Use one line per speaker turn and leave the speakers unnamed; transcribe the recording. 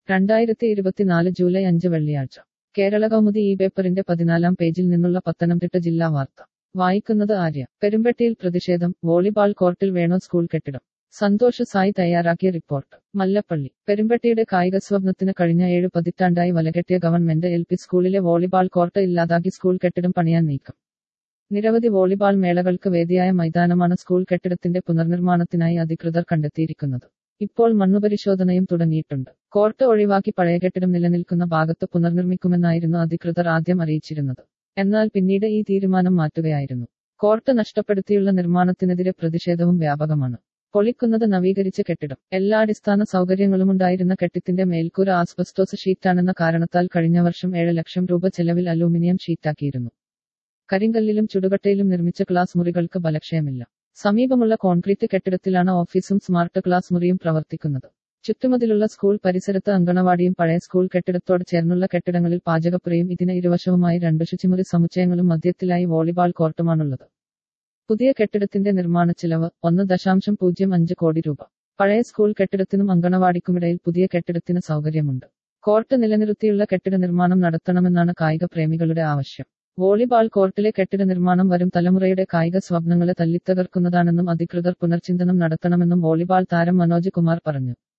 രണ്ടായിരത്തി ഇരുപത്തിനാല് ജൂലൈ അഞ്ച് വെള്ളിയാഴ്ച കേരള കൗമുദി ഈ പേപ്പറിന്റെ പതിനാലാം പേജിൽ നിന്നുള്ള പത്തനംതിട്ട ജില്ലാ വാർത്ത വായിക്കുന്നത് ആര്യ പെരുമ്പട്ടിയിൽ പ്രതിഷേധം വോളിബാൾ കോർട്ടിൽ വേണോ സ്കൂൾ കെട്ടിടം സന്തോഷ് സായി തയ്യാറാക്കിയ റിപ്പോർട്ട് മല്ലപ്പള്ളി പെരുമ്പട്ടിയുടെ കായിക സ്വപ്നത്തിന് കഴിഞ്ഞ ഏഴ് പതിറ്റാണ്ടായി വലകെട്ടിയ ഗവൺമെന്റ് എൽ പി സ്കൂളിലെ വോളിബാൾ കോർട്ട് ഇല്ലാതാക്കി സ്കൂൾ കെട്ടിടം പണിയാൻ നീക്കം നിരവധി വോളിബാൾ മേളകൾക്ക് വേദിയായ മൈതാനമാണ് സ്കൂൾ കെട്ടിടത്തിന്റെ പുനർനിർമ്മാണത്തിനായി അധികൃതർ കണ്ടെത്തിയിരിക്കുന്നത് ഇപ്പോൾ മണ്ണുപരിശോധനയും തുടങ്ങിയിട്ടുണ്ട് കോർട്ട് ഒഴിവാക്കി പഴയ കെട്ടിടം നിലനിൽക്കുന്ന ഭാഗത്ത് പുനർനിർമ്മിക്കുമെന്നായിരുന്നു അധികൃതർ ആദ്യം അറിയിച്ചിരുന്നത് എന്നാൽ പിന്നീട് ഈ തീരുമാനം മാറ്റുകയായിരുന്നു കോർട്ട് നഷ്ടപ്പെടുത്തിയുള്ള നിർമ്മാണത്തിനെതിരെ പ്രതിഷേധവും വ്യാപകമാണ് പൊളിക്കുന്നത് നവീകരിച്ച കെട്ടിടം എല്ലാ അടിസ്ഥാന സൗകര്യങ്ങളുമുണ്ടായിരുന്ന കെട്ടിടത്തിന്റെ മേൽക്കൂര ആസ്ബസ്റ്റോസ് ഷീറ്റാണെന്ന കാരണത്താൽ കഴിഞ്ഞ വർഷം ഏഴ് ലക്ഷം രൂപ ചെലവിൽ അലൂമിനിയം ഷീറ്റാക്കിയിരുന്നു കരിങ്കല്ലിലും ചുടുകട്ടയിലും നിർമ്മിച്ച ക്ലാസ് മുറികൾക്ക് ബലക്ഷയമില്ല സമീപമുള്ള കോൺക്രീറ്റ് കെട്ടിടത്തിലാണ് ഓഫീസും സ്മാർട്ട് ക്ലാസ് മുറിയും പ്രവർത്തിക്കുന്നത് ചുറ്റുമതിലുള്ള സ്കൂൾ പരിസരത്ത് അങ്കണവാടിയും പഴയ സ്കൂൾ കെട്ടിടത്തോട് ചേർന്നുള്ള കെട്ടിടങ്ങളിൽ പാചകപ്പുരയും ഇതിന് ഇരുവശവുമായി രണ്ട് ശുചിമുറി സമുച്ചയങ്ങളും മധ്യത്തിലായി വോളിബാൾ കോർട്ടുമാണുള്ളത് പുതിയ കെട്ടിടത്തിന്റെ നിർമ്മാണ ചിലവ് ഒന്ന് ദശാംശം പൂജ്യം അഞ്ച് കോടി രൂപ പഴയ സ്കൂൾ കെട്ടിടത്തിനും അങ്കണവാടിക്കുമിടയിൽ പുതിയ കെട്ടിടത്തിന് സൗകര്യമുണ്ട് കോർട്ട് നിലനിർത്തിയുള്ള കെട്ടിട നിർമ്മാണം നടത്തണമെന്നാണ് കായിക പ്രേമികളുടെ ആവശ്യം വോളിബാൾ കോർട്ടിലെ കെട്ടിട നിർമ്മാണം വരും തലമുറയുടെ കായിക സ്വപ്നങ്ങളെ തല്ലിത്തകർക്കുന്നതാണെന്നും അധികൃതർ പുനർചിന്തനം നടത്തണമെന്നും വോളിബാൾ താരം മനോജ് കുമാർ പറഞ്ഞു